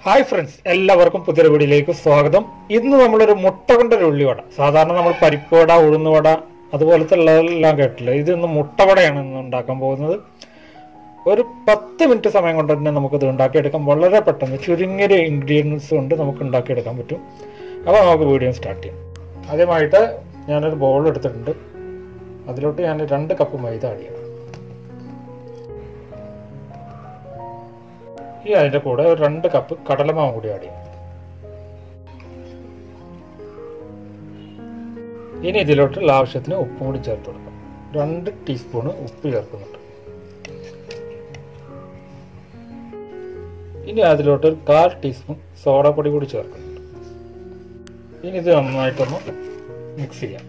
hi friends എല്ലാവർക്കും പുതിയൊരു വീഡിയോയിലേക്ക് സ്വാഗതം ഇന്ന് നമ്മളൊരു മുട്ട കൊണ്ടൊരു ഉള്ളിവട സാധാരണ നമ്മൾ പരിപ്പുവട ഉഴുന്നുവട അതുപോലത്തെ ഉള്ളതെല്ലാം കേട്ടില്ല ഇത് ഇന്ന് മുട്ടവടയാണ് ഇന്ന് ഉണ്ടാക്കാൻ പോകുന്നത് ഒരു പത്ത് മിനിറ്റ് സമയം കൊണ്ട് തന്നെ നമുക്കിത് ഉണ്ടാക്കിയെടുക്കാം വളരെ പെട്ടെന്ന് ചുരുങ്ങിയ ഇൻഗ്രീഡിയൻസ് കൊണ്ട് നമുക്ക് ഉണ്ടാക്കിയെടുക്കാൻ പറ്റും അപ്പോൾ നമുക്ക് വീഡിയോ സ്റ്റാർട്ട് ചെയ്യാം ആദ്യമായിട്ട് ഞാനൊരു ബൗൾ എടുത്തിട്ടുണ്ട് അതിലോട്ട് ഞാൻ രണ്ട് കപ്പ് മൈദ ആഡ് ചെയ്യണം ഈ അതിൻ്റെ കൂടെ ഒരു രണ്ട് കപ്പ് കടലമാവ് കൂടി ആഡ് ചെയ്യും ഇനി ഇതിലോട്ടുള്ള ആവശ്യത്തിന് ഉപ്പും കൂടി ചേർത്ത് കൊടുക്കാം രണ്ട് ടീസ്പൂണ് ഉപ്പ് ചേർക്കുന്നുണ്ട് ഇനി അതിലോട്ട് ഒരു കാൽ ടീസ്പൂൺ സോഡാപ്പൊടി കൂടി ചേർക്കുന്നുണ്ട് ഇനി ഇത് നന്നായിട്ടൊന്ന് മിക്സ് ചെയ്യാം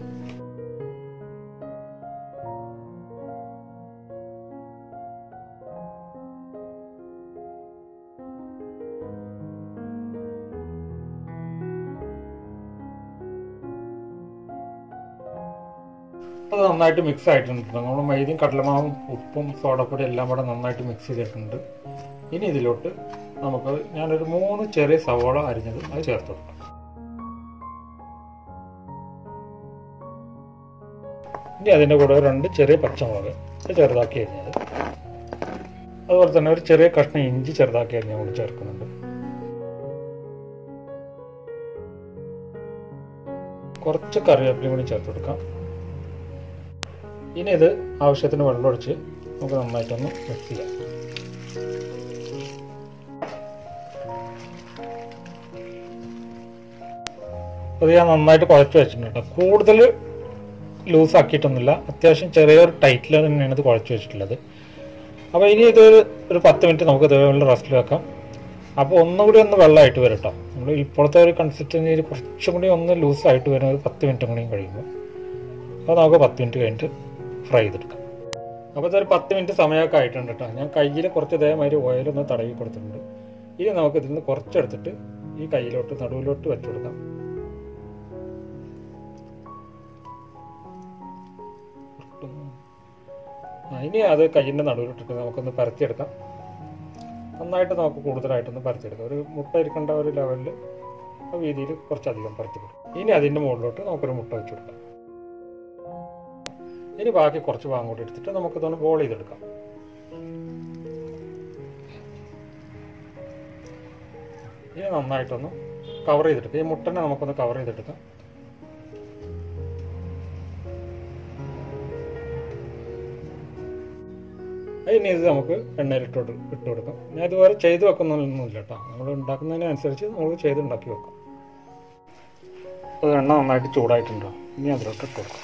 അത് നന്നായിട്ട് മിക്സ് ആയിട്ടുണ്ട് നമ്മൾ മൈദയും കടലമാവും ഉപ്പും സോഡപ്പൊടി എല്ലാം കൂടെ നന്നായിട്ട് മിക്സ് ചെയ്തിട്ടുണ്ട് ഇനി ഇതിലോട്ട് നമുക്ക് ഞാനൊരു മൂന്ന് ചെറിയ സവോള അരിഞ്ഞത് അത് ചേർത്ത് കൊടുക്കാം ഇനി അതിൻ്റെ കൂടെ രണ്ട് ചെറിയ പച്ചമുളക് അത് ചെറുതാക്കി അരിഞ്ഞത് അതുപോലെ തന്നെ ഒരു ചെറിയ കഷ്ണം ഇഞ്ചി ചെറുതാക്കി അരിഞ്ഞ കൂടി ചേർക്കുന്നുണ്ട് കുറച്ച് കറിവേപ്പിലയും കൂടി ചേർത്ത് കൊടുക്കാം ഇനി ഇത് ആവശ്യത്തിന് വെള്ളമൊഴിച്ച് നമുക്ക് നന്നായിട്ടൊന്ന് മിക്സ് ചെയ്യാം അത് ഞാൻ നന്നായിട്ട് കുഴച്ച് വെച്ചിട്ടുണ്ട് കൂടുതൽ ലൂസ് ആക്കിയിട്ടൊന്നുമില്ല അത്യാവശ്യം ചെറിയൊരു ടൈറ്റിൽ തന്നെയാണ് ഇത് കുഴച്ച് വെച്ചിട്ടുള്ളത് അപ്പോൾ ഇനി ഇതൊരു ഒരു പത്ത് മിനിറ്റ് നമുക്ക് ഇതേപോലെ റെസ്റ്റിൽ വെക്കാം അപ്പോൾ ഒന്നുകൂടി ഒന്ന് വെള്ളമായിട്ട് വരും കേട്ടോ നമ്മൾ ഇപ്പോഴത്തെ ഒരു കൺസിസ്റ്റൻസിയിൽ കുറച്ചും കൂടി ഒന്ന് ലൂസായിട്ട് വരും ഒരു പത്ത് മിനിറ്റും കൂടിയും കഴിയുമ്പോൾ അപ്പോൾ നമുക്ക് പത്ത് മിനിറ്റ് കഴിഞ്ഞിട്ട് ഫ്രൈ ചെയ്തെടുക്കാം അപ്പോൾ ഇതൊരു പത്ത് മിനിറ്റ് സമയമൊക്കെ ആയിട്ടുണ്ട് കേട്ടോ ഞാൻ കയ്യിൽ കുറച്ച് ഇതേമാതിരി ഓയിലൊന്ന് തടവി കൊടുത്തിട്ടുണ്ട് ഇനി നമുക്ക് ഇതിൽ നിന്ന് കുറച്ചെടുത്തിട്ട് ഈ കയ്യിലോട്ട് നടുവിലോട്ട് വെച്ചു കൊടുക്കാം ആ, ഇനി അത് കയ്യിൻ്റെ നടുവിലിട്ടിട്ട് നമുക്കൊന്ന് പരത്തിയെടുക്കാം നന്നായിട്ട് നമുക്ക് കൂടുതലായിട്ടൊന്ന് പരത്തിയെടുക്കാം ഒരു മുട്ട ഇരിക്കേണ്ട ഒരു ലെവലിൽ ആ വീതിയിൽ കുറച്ചധികം പരത്തി കൊടുക്കും ഇനി അതിൻ്റെ മുകളിലോട്ട് നമുക്കൊരു മുട്ട വെച്ച് കൊടുക്കാം ഇനി ബാക്കി കുറച്ച് ഭാഗം കൂടി എടുത്തിട്ട് നമുക്കിതൊന്ന് ബോൾ ചെയ്തെടുക്കാം ഇനി നന്നായിട്ടൊന്ന് കവർ ചെയ്തെടുക്കാം ഈ മുട്ടനെ നമുക്കൊന്ന് കവർ ചെയ്തെടുക്കാം ഇനി ഇത് നമുക്ക് എണ്ണയിലിട്ട് ഇട്ട് കൊടുക്കാം ഞാൻ ഇതുപോലെ ചെയ്ത് വെക്കുന്നൊന്നുമില്ല കേട്ടോ നമ്മൾ ഉണ്ടാക്കുന്നതിനനുസരിച്ച് നമുക്ക് ചെയ്ത് ഉണ്ടാക്കി വെക്കാം അത് എണ്ണ നന്നായിട്ട് ചൂടായിട്ടുണ്ടോ ഇനി അതിലോട്ട് ഇട്ട് കൊടുക്കാം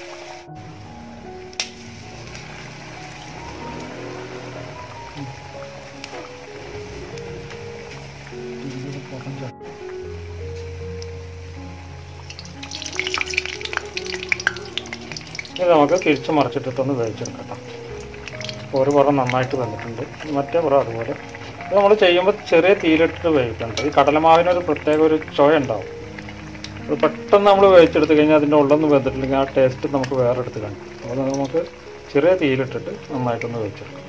ഇത് നമുക്ക് തിരിച്ച് മറിച്ചിട്ടിട്ടൊന്ന് വേവിച്ചെടുക്കാം കേട്ടോ ഒരു പുറം നന്നായിട്ട് വന്നിട്ടുണ്ട് മറ്റേ പുറം അതുപോലെ ഇത് നമ്മൾ ചെയ്യുമ്പോൾ ചെറിയ തീയിലിട്ടിട്ട് വേവിക്കണം ഈ കടലമാവിനൊരു പ്രത്യേക ഒരു ചുവ ഉണ്ടാവും അത് പെട്ടെന്ന് നമ്മൾ വേവിച്ചെടുത്ത് കഴിഞ്ഞാൽ അതിൻ്റെ ഉള്ളൊന്നും വെന്തിട്ടില്ലെങ്കിൽ ആ ടേസ്റ്റ് നമുക്ക് വേറെ എടുത്ത് കാണും അപ്പോൾ നമുക്ക് ചെറിയ തീയിലിട്ടിട്ട് നന്നായിട്ടൊന്ന് വേവിച്ചെടുക്കാം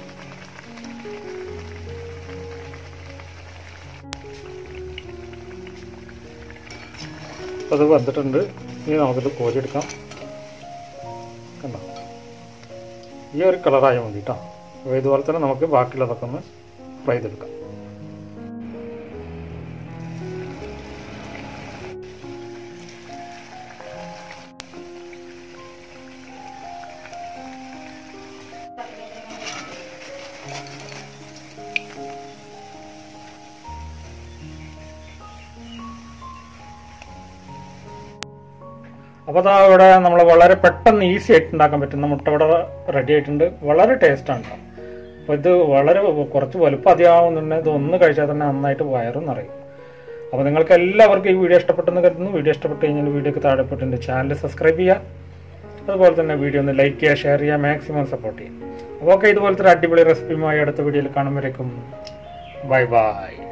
അത് വന്നിട്ടുണ്ട് ഇനി നമുക്കിത് കോരിയെടുക്കാം കണ്ടോ ഈ ഒരു കളറായാൽ മതി കേട്ടോ അപ്പോൾ ഇതുപോലെ തന്നെ നമുക്ക് ബാക്കിയുള്ളതൊക്കെ ഒന്ന് ഫ്രൈ ചെയ്തെടുക്കാം അപ്പോൾ അതാ ഇവിടെ നമ്മൾ വളരെ പെട്ടെന്ന് ഈസി ആയിട്ട് ഉണ്ടാക്കാൻ പറ്റുന്ന മുട്ട ഇവിടെ റെഡി ആയിട്ടുണ്ട് വളരെ ടേസ്റ്റാണ് കേട്ടോ അപ്പോൾ ഇത് വളരെ കുറച്ച് വലുപ്പം അധികമാവുന്നുണ്ടെങ്കിൽ ഇത് ഒന്ന് കഴിച്ചാൽ തന്നെ നന്നായിട്ട് വയറും നിറയും അപ്പോൾ നിങ്ങൾക്ക് എല്ലാവർക്കും ഈ വീഡിയോ ഇഷ്ടപ്പെട്ടെന്ന് കരുതുന്നു വീഡിയോ ഇഷ്ടപ്പെട്ട് കഴിഞ്ഞാൽ വീഡിയോക്ക് താഴെപ്പെട്ട് എൻ്റെ ചാനൽ സബ്സ്ക്രൈബ് ചെയ്യുക അതുപോലെ തന്നെ വീഡിയോ ഒന്ന് ലൈക്ക് ചെയ്യുക ഷെയർ ചെയ്യുക മാക്സിമം സപ്പോർട്ട് ചെയ്യുക അപ്പോൾ ഓക്കെ ഇതുപോലത്തെ ഒരു അടിപൊളി റെസിപ്പിയുമായി അടുത്ത വീഡിയോയിൽ കാണുമ്പോഴേക്കും ബൈ ബൈ